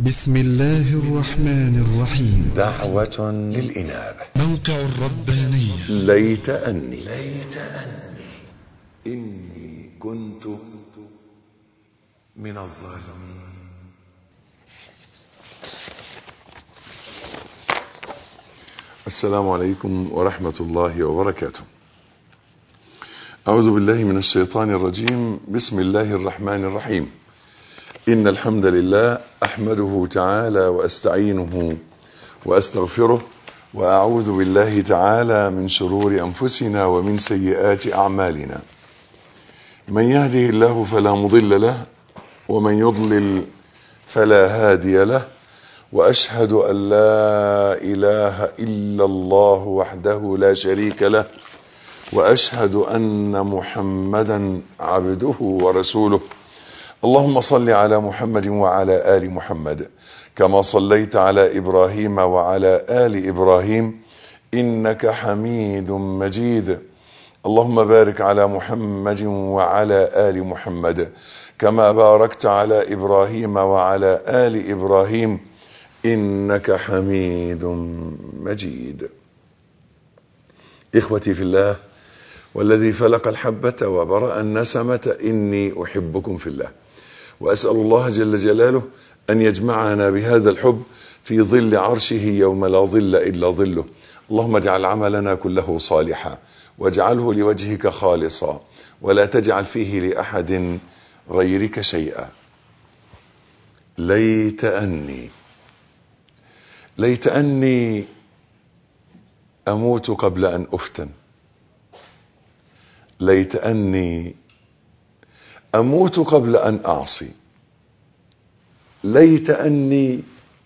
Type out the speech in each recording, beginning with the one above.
بسم الله الرحمن الرحيم دعوة للإنابة موقع الربانية ليت أني ليت أني إني كنت من الظالمين السلام عليكم ورحمة الله وبركاته أعوذ بالله من الشيطان الرجيم بسم الله الرحمن الرحيم إن الحمد لله أحمده تعالى وأستعينه وأستغفره وأعوذ بالله تعالى من شرور أنفسنا ومن سيئات أعمالنا من يهده الله فلا مضل له ومن يضلل فلا هادي له وأشهد أن لا إله إلا الله وحده لا شريك له وأشهد أن محمدا عبده ورسوله اللهم صل على محمد وعلى آل محمد كما صليت على إبراهيم وعلى آل إبراهيم إنك حميد مجيد اللهم بارك على محمد وعلى آل محمد كما باركت على إبراهيم وعلى آل إبراهيم إنك حميد مجيد إخوتي في الله والذي فلق الحبة وبرأ النسمة إني أحبكم في الله وأسأل الله جل جلاله أن يجمعنا بهذا الحب في ظل عرشه يوم لا ظل إلا ظله اللهم اجعل عملنا كله صالحا واجعله لوجهك خالصا ولا تجعل فيه لأحد غيرك شيئا ليت أني ليت أني أموت قبل أن أفتن ليت أني أموت قبل أن أعصي ليت أني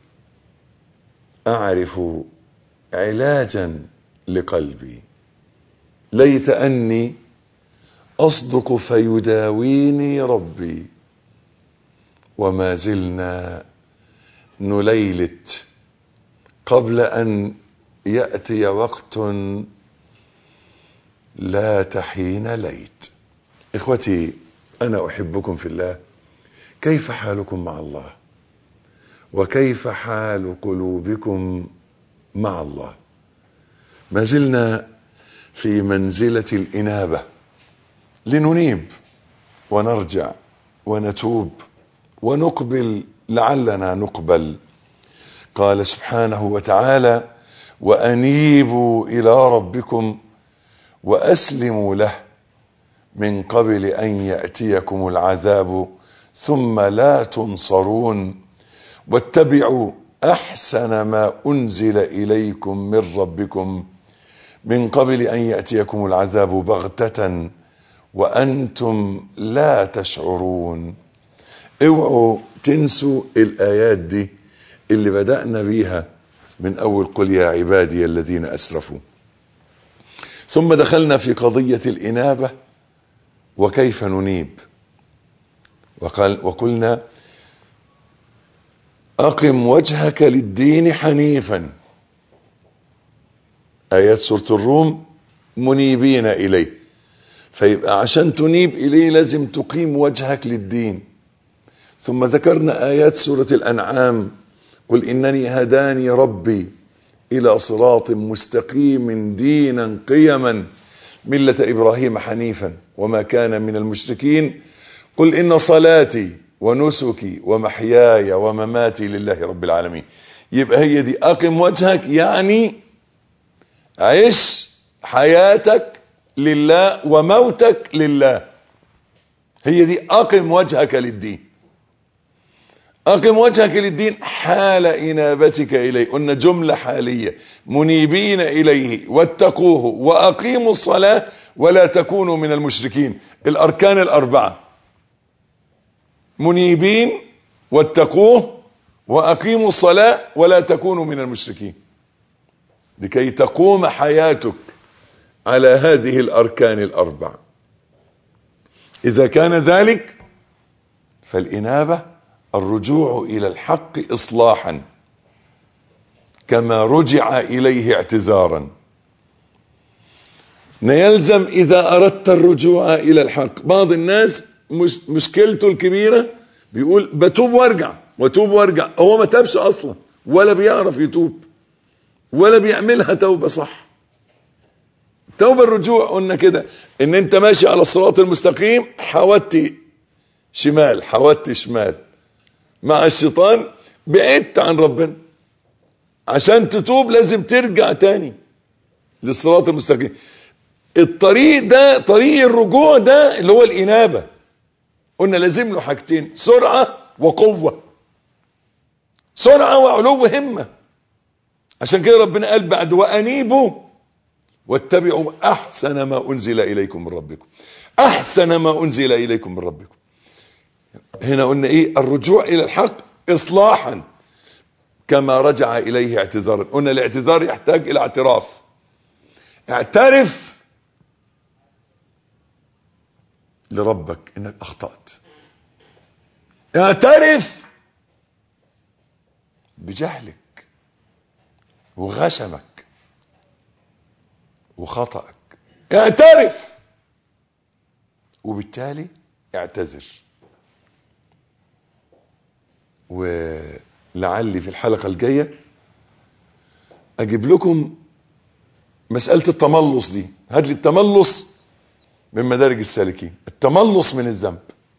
أعرف علاجا لقلبي ليت أني أصدق فيداويني ربي وما زلنا نليلت قبل أن يأتي وقت لا تحين ليت إخوتي أنا أحبكم في الله كيف حالكم مع الله وكيف حال قلوبكم مع الله ما زلنا في منزلة الإنابة لننيب ونرجع ونتوب ونقبل لعلنا نقبل قال سبحانه وتعالى وأنيبوا إلى ربكم وأسلموا له من قبل أن يأتيكم العذاب ثم لا تنصرون واتبعوا أحسن ما أنزل إليكم من ربكم من قبل أن يأتيكم العذاب بغتة وأنتم لا تشعرون اوعوا تنسوا الآيات دي اللي بدأنا بيها من أول قل يا عبادي الذين أسرفوا ثم دخلنا في قضية الإنابة وكيف ننيب وقال وقلنا أقم وجهك للدين حنيفا آيات سورة الروم منيبين إليه فيبقى عشان تنيب إليه لازم تقيم وجهك للدين ثم ذكرنا آيات سورة الأنعام قل إنني هداني ربي إلى صراط مستقيم دينا قيما ملة إبراهيم حنيفا وما كان من المشركين قل إن صلاتي ونسكي ومحياي ومماتي لله رب العالمين يبقى هي دي أقم وجهك يعني عيش حياتك لله وموتك لله هي دي أقم وجهك للدين أقم وجهك للدين حال إنابتك إليه قلنا جملة حالية منيبين إليه واتقوه وأقيموا الصلاة ولا تكونوا من المشركين الأركان الأربعة منيبين واتقوه وأقيموا الصلاة ولا تكونوا من المشركين لكي تقوم حياتك على هذه الأركان الأربع إذا كان ذلك فالإنابة الرجوع إلى الحق إصلاحا كما رجع إليه اعتذارا يلزم إذا أردت الرجوع إلى الحق بعض الناس مش مشكلته الكبيرة بيقول بتوب وارجع واتوب وارجع هو ما تابش اصلا ولا بيعرف يتوب ولا بيعملها توبة صح توبة الرجوع قلنا كده ان انت ماشي على الصراط المستقيم حودت شمال حودت شمال مع الشيطان بعدت عن ربنا عشان تتوب لازم ترجع تاني للصراط المستقيم الطريق ده طريق الرجوع ده اللي هو الإنابة قلنا لازم له حاجتين سرعة وقوة سرعة وعلو همة عشان كده ربنا قال بعد وأنيبوا واتبعوا أحسن ما أنزل إليكم من ربكم أحسن ما أنزل إليكم من ربكم هنا قلنا إيه الرجوع إلى الحق إصلاحا كما رجع إليه اعتذارا قلنا الاعتذار يحتاج إلى اعتراف اعترف لربك انك اخطأت اعترف بجهلك وغشمك وخطأك اعترف وبالتالي اعتذر ولعلي في الحلقة الجاية اجيب لكم مسألة التملص دي هات لي التملص من مدارج السالكين التملص من الذنب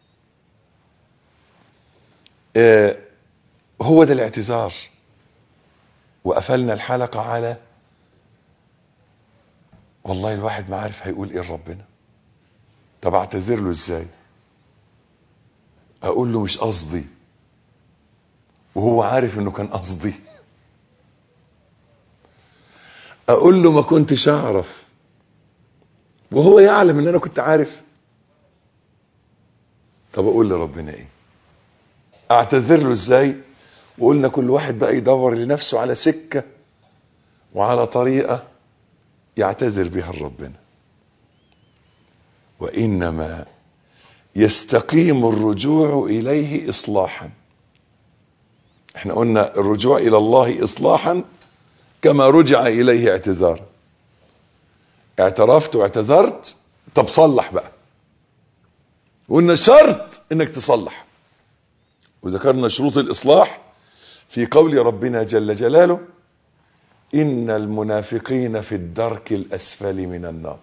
آه هو ده الاعتذار وقفلنا الحلقة على والله الواحد ما عارف هيقول ايه لربنا طب اعتذر له ازاي اقول له مش قصدي وهو عارف انه كان قصدي اقول له ما كنتش اعرف وهو يعلم ان انا كنت عارف طب اقول لربنا ايه اعتذر له ازاي وقلنا كل واحد بقى يدور لنفسه على سكة وعلى طريقة يعتذر بها لربنا وانما يستقيم الرجوع اليه اصلاحا احنا قلنا الرجوع الى الله اصلاحا كما رجع اليه اعتذارا اعترفت واعتذرت طب صلح بقى وقلنا شرط انك تصلح وذكرنا شروط الاصلاح في قول ربنا جل جلاله ان المنافقين في الدرك الاسفل من النار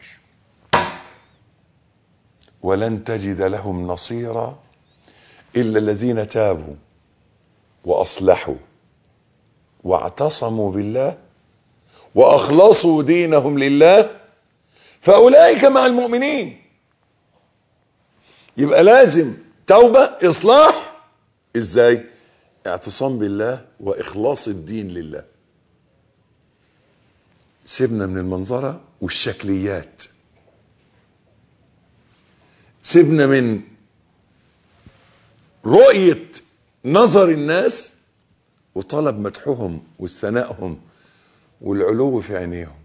ولن تجد لهم نصيرا الا الذين تابوا واصلحوا واعتصموا بالله واخلصوا دينهم لله فاولئك مع المؤمنين يبقى لازم توبه اصلاح ازاي اعتصام بالله واخلاص الدين لله سيبنا من المنظره والشكليات سيبنا من رؤيه نظر الناس وطلب مدحهم واستنائهم والعلو في عينيهم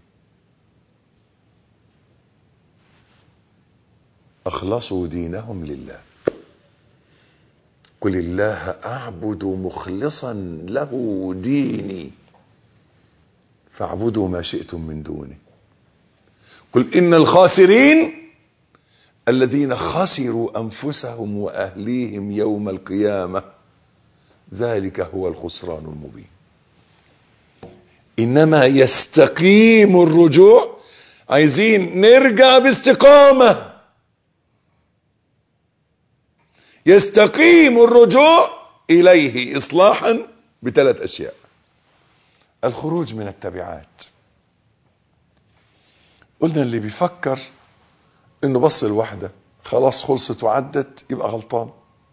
اخلصوا دينهم لله قل الله اعبد مخلصا له ديني فاعبدوا ما شئتم من دونه قل ان الخاسرين الذين خسروا انفسهم واهليهم يوم القيامه ذلك هو الخسران المبين انما يستقيم الرجوع عايزين نرجع باستقامه يستقيم الرجوع اليه اصلاحا بثلاث اشياء الخروج من التبعات قلنا اللي بيفكر انه بص الواحده خلاص خلصت وعدت يبقى غلطان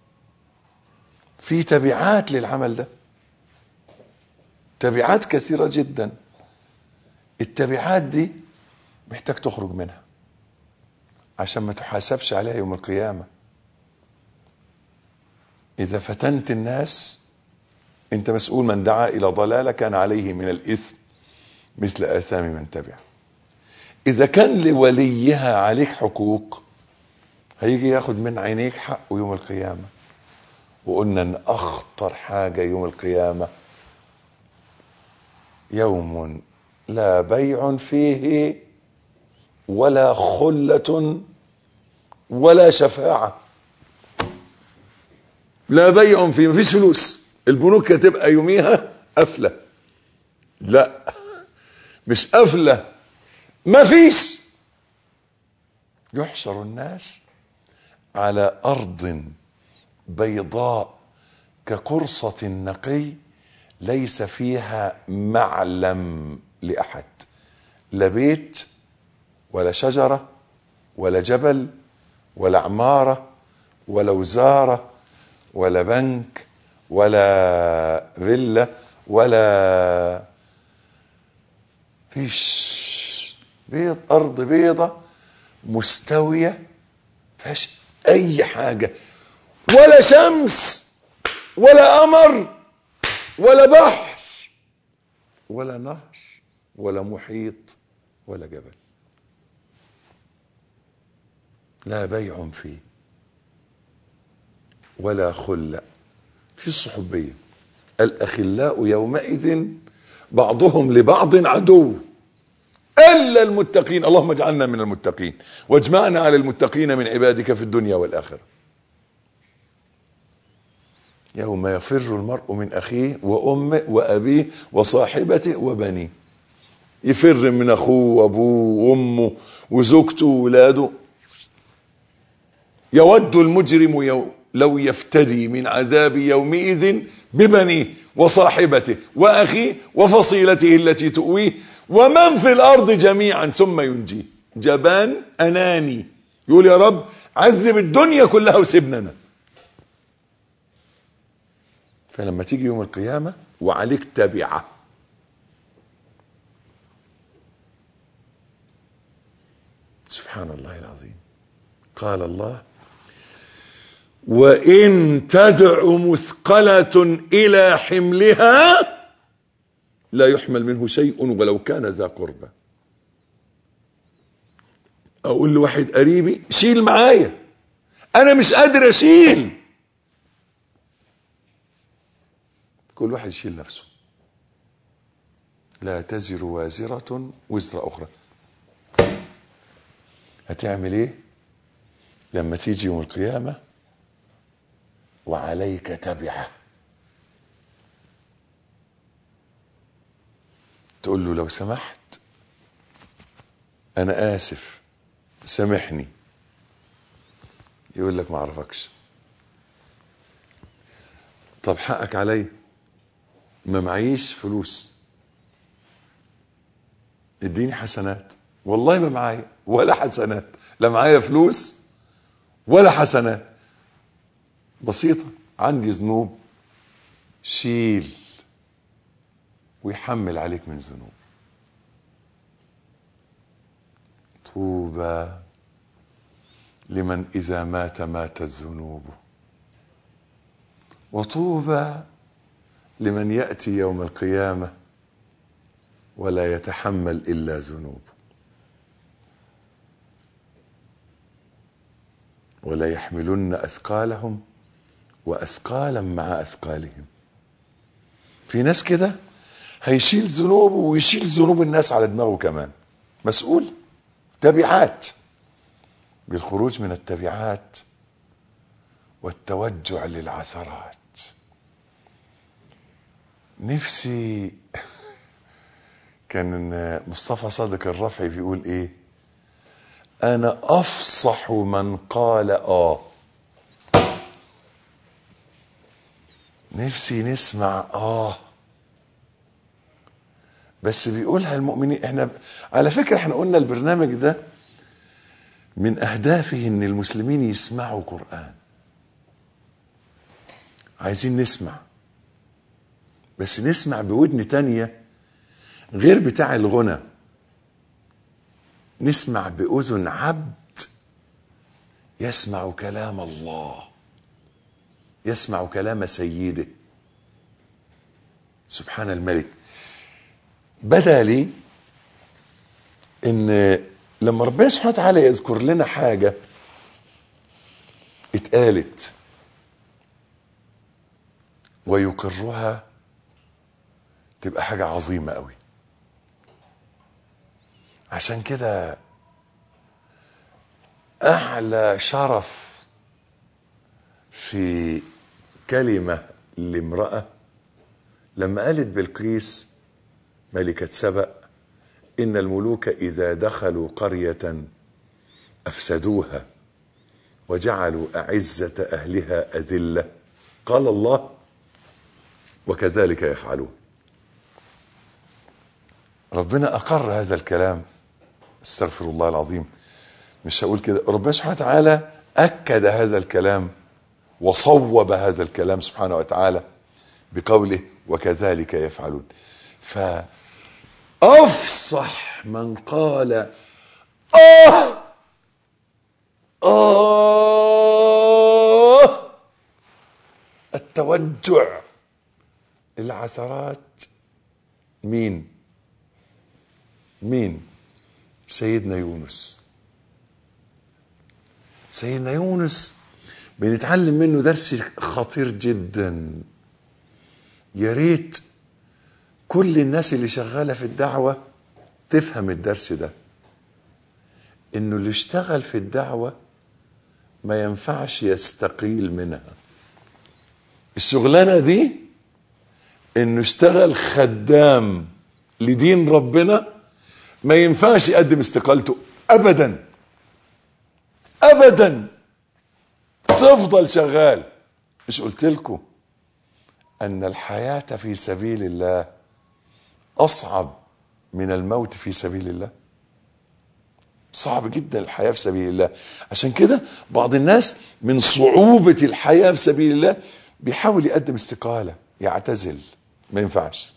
في تبعات للعمل ده تبعات كثيرة جدا التبعات دي محتاج تخرج منها عشان ما تحاسبش عليها يوم القيامة إذا فتنت الناس أنت مسؤول من دعا إلى ضلالة كان عليه من الإثم مثل آثام من تبع إذا كان لوليها عليك حقوق هيجي ياخد من عينيك حقه يوم القيامة وقلنا ان اخطر حاجة يوم القيامة يوم لا بيع فيه ولا خلة ولا شفاعة لا بيع فيه مفيش فلوس البنوك هتبقى يوميها قافله لا مش قافله مفيش يحشر الناس على ارض بيضاء كقرصة نقي ليس فيها معلم لأحد لا بيت ولا شجرة ولا جبل ولا عمارة ولا وزارة ولا بنك ولا فيلا ولا فيش بيض أرض بيضة مستوية فيهاش أي حاجة ولا شمس ولا قمر ولا بحر ولا نهر ولا محيط ولا جبل لا بيع فيه ولا خلة في صحوبية الأخلاء يومئذ بعضهم لبعض عدو إلا المتقين اللهم اجعلنا من المتقين واجمعنا على المتقين من عبادك في الدنيا والآخرة يوم يفر المرء من أخيه وأمه وأبيه وصاحبته وبنيه يفر من أخوه وأبوه وأمه وزوجته وولاده يود المجرم يو لو يفتدي من عذاب يومئذ ببنيه وصاحبته وأخيه وفصيلته التي تؤويه ومن في الأرض جميعا ثم ينجيه جبان أناني يقول يا رب عذب الدنيا كلها وسيبنا أنا فلما تيجي يوم القيامة وعليك تبعة سبحان الله العظيم قال الله وإن تدع مثقلة إلى حملها لا يحمل منه شيء ولو كان ذا قربى أقول لواحد قريبي شيل معايا أنا مش قادر أشيل كل واحد يشيل نفسه لا تزر وازرة وزر أخرى هتعمل ايه لما تيجي يوم القيامة وعليك تبعة تقول له لو سمحت انا اسف سامحني يقول لك ما اعرفكش طب حقك علي ما معيش فلوس اديني حسنات والله ما معايا ولا حسنات لا معايا فلوس ولا حسنات بسيطة عندي ذنوب شيل ويحمل عليك من ذنوب طوبى لمن إذا مات ماتت ذنوبه وطوبى لمن يأتي يوم القيامة ولا يتحمل إلا ذنوبه ولا يحملن أثقالهم وأثقالا مع أثقالهم في ناس كده هيشيل ذنوبه ويشيل ذنوب الناس على دماغه كمان مسؤول تبعات بالخروج من التبعات والتوجع للعثرات نفسي كان مصطفى صادق الرفعي بيقول ايه انا افصح من قال اه نفسي نسمع اه بس بيقولها المؤمنين احنا ب... على فكره احنا قلنا البرنامج ده من اهدافه ان المسلمين يسمعوا قران عايزين نسمع بس نسمع بودن تانية غير بتاع الغنى نسمع بأذن عبد يسمع كلام الله يسمع كلام سيده سبحان الملك بدا لي ان لما ربنا سبحانه وتعالى يذكر لنا حاجة اتقالت ويقرها تبقى حاجة عظيمة قوي عشان كده اعلى شرف في كلمة لامرأة لما قالت بلقيس ملكة سبأ إن الملوك إذا دخلوا قرية أفسدوها وجعلوا أعزة أهلها أذلة قال الله وكذلك يفعلون ربنا أقر هذا الكلام استغفر الله العظيم مش هقول كده ربنا سبحانه وتعالى أكد هذا الكلام وصوب هذا الكلام سبحانه وتعالى بقوله وكذلك يفعلون فأفصح من قال آه آه التوجع العثرات مين مين سيدنا يونس سيدنا يونس بنتعلم منه درس خطير جدا يا ريت كل الناس اللي شغاله في الدعوه تفهم الدرس ده انه اللي اشتغل في الدعوه ما ينفعش يستقيل منها الشغلانه دي انه اشتغل خدام لدين ربنا ما ينفعش يقدم استقالته ابدا ابدا تفضل شغال مش قلت لكم ان الحياه في سبيل الله اصعب من الموت في سبيل الله صعب جدا الحياه في سبيل الله عشان كده بعض الناس من صعوبه الحياه في سبيل الله بيحاول يقدم استقاله يعتزل ما ينفعش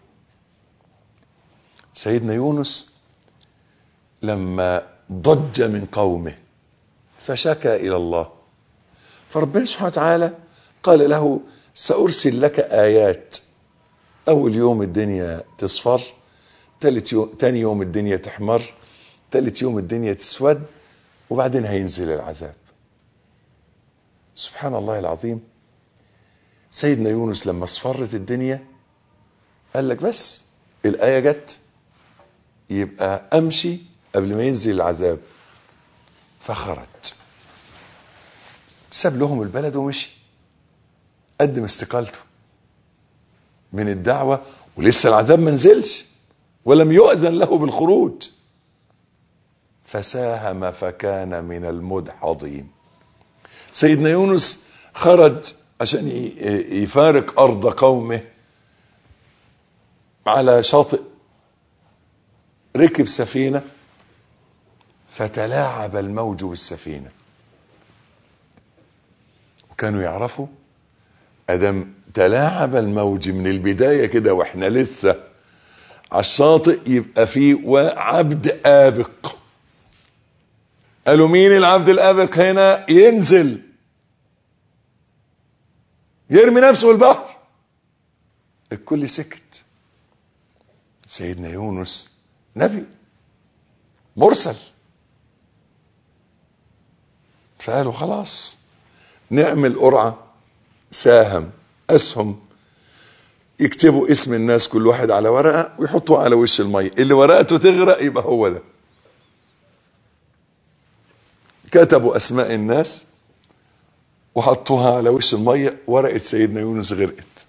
سيدنا يونس لما ضج من قومه فشكى الى الله فربنا سبحانه وتعالى قال له سارسل لك ايات اول يوم الدنيا تصفر تالت يوم تاني يوم الدنيا تحمر تالت يوم الدنيا تسود وبعدين هينزل العذاب سبحان الله العظيم سيدنا يونس لما اصفرت الدنيا قال لك بس الآية جت يبقى أمشي قبل ما ينزل العذاب فخرج ساب لهم البلد ومشي قدم استقالته من الدعوة ولسه العذاب ما نزلش ولم يؤذن له بالخروج فساهم فكان من المدحضين سيدنا يونس خرج عشان يفارق أرض قومه على شاطئ ركب سفينة فتلاعب الموج بالسفينة وكانوا يعرفوا أدم تلاعب الموج من البداية كده واحنا لسه على الشاطئ يبقى فيه عبد آبق قالوا مين العبد الآبق هنا ينزل يرمي نفسه في البحر الكل سكت سيدنا يونس نبي مرسل فقالوا خلاص نعمل قرعة ساهم أسهم يكتبوا اسم الناس كل واحد على ورقة ويحطوها على وش المية اللي ورقته تغرق يبقى هو ده كتبوا أسماء الناس وحطوها على وش المية ورقة سيدنا يونس غرقت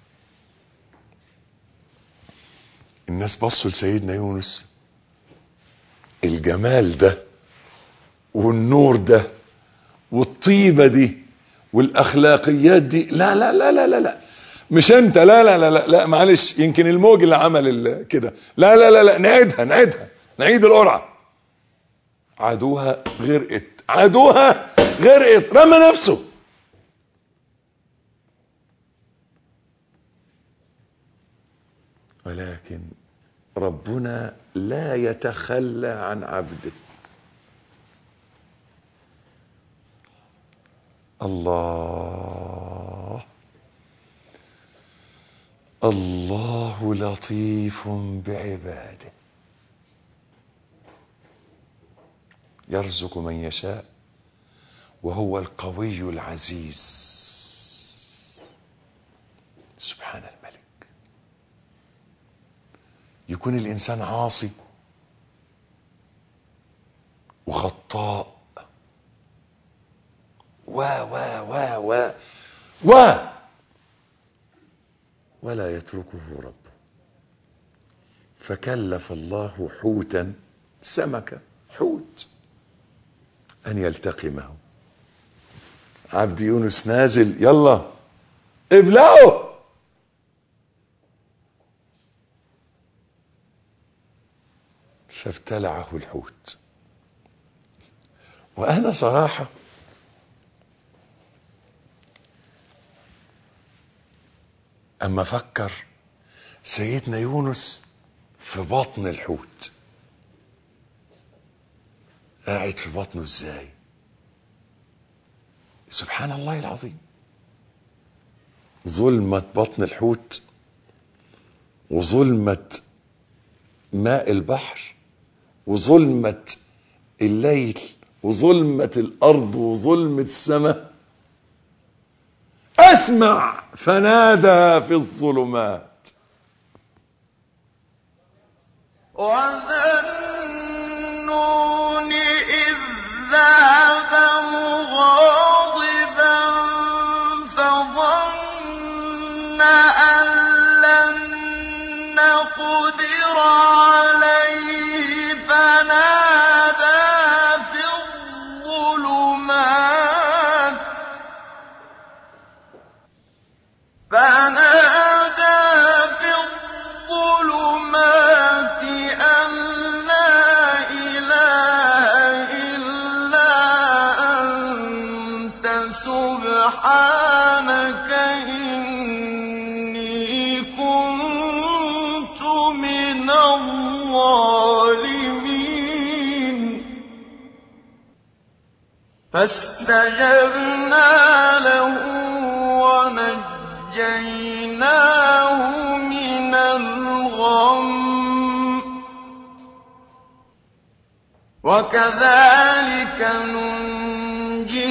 الناس بصوا لسيدنا يونس الجمال ده والنور ده والطيبة دي والأخلاقيات دي لا لا لا لا لا لا مش انت لا لا لا لا, لا معلش يمكن الموج اللي عمل كده لا لا لا لا نعيدها نعيدها نعيد القرعة عدوها غرقت عدوها غرقت رمى نفسه ولكن ربنا لا يتخلى عن عبده الله الله لطيف بعباده يرزق من يشاء وهو القوي العزيز سبحان الملك يكون الانسان عاصي وخطاء و و و و و ولا يتركه ربه فكلف الله حوتا سمكة حوت أن يلتقمه عبد يونس نازل يلا ابلعه فابتلعه الحوت وأنا صراحة أما أفكر سيدنا يونس في بطن الحوت قاعد في بطنه ازاي سبحان الله العظيم ظلمة بطن الحوت وظلمة ماء البحر وظلمة الليل وظلمة الأرض وظلمة السماء أسمع فنادى في الظلمات وذنون إذ ذهب مغاضبا فظن أن لن نقدر عليه فنادى في الظلمات فنادى في الظلمات أن لا إله إلا أنت سبحانك إني كنت من الظالمين فاستجبنا له ونجيناه من الغم وكذلك ننجي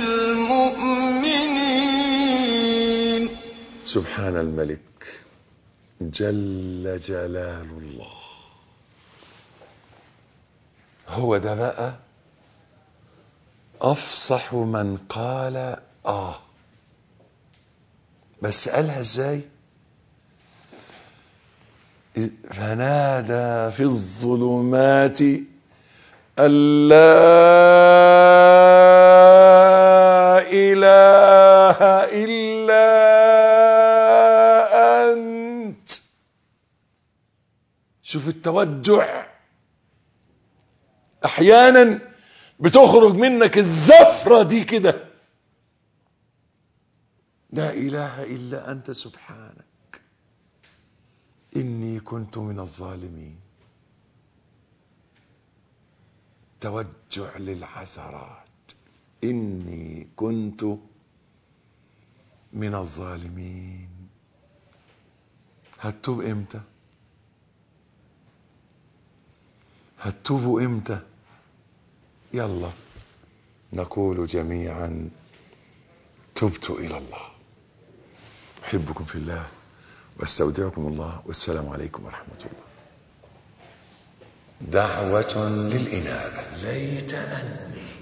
المؤمنين سبحان الملك جل جلال الله هو ده بقى افصح من قال اه بس قالها ازاي فنادى في الظلمات أن لا إله إلا أنت شوف التوجع أحيانا بتخرج منك الزفرة دي كده لا إله إلا أنت سبحانك إني كنت من الظالمين توجع للعثرات إني كنت من الظالمين هتوب إمتى هتوبوا إمتى يلا نقول جميعا تبت إلى الله أحبكم في الله واستودعكم الله والسلام عليكم ورحمة الله دعوة للإنابة ليت أني